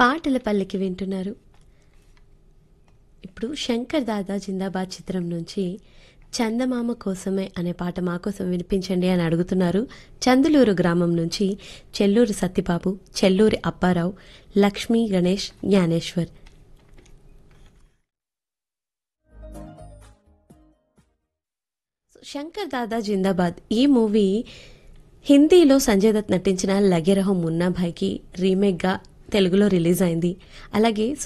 పాటల పల్లకి వింటున్నారు ఇప్పుడు శంకర్ దాదా జిందాబాద్ చిత్రం నుంచి చందమామ కోసమే అనే పాట మా కోసం వినిపించండి అని అడుగుతున్నారు చందులూరు గ్రామం నుంచి చెల్లూరి సత్యబాబు చెల్లూరి అప్పారావు లక్ష్మీ గణేష్ జ్ఞానేశ్వర్ శంకర్ దాదా జిందాబాద్ ఈ మూవీ హిందీలో సంజయ్ దత్ నటించిన లగెరహం మున్నాభాయ్కి రీమేక్గా తెలుగులో రిలీజ్ అయింది అలాగే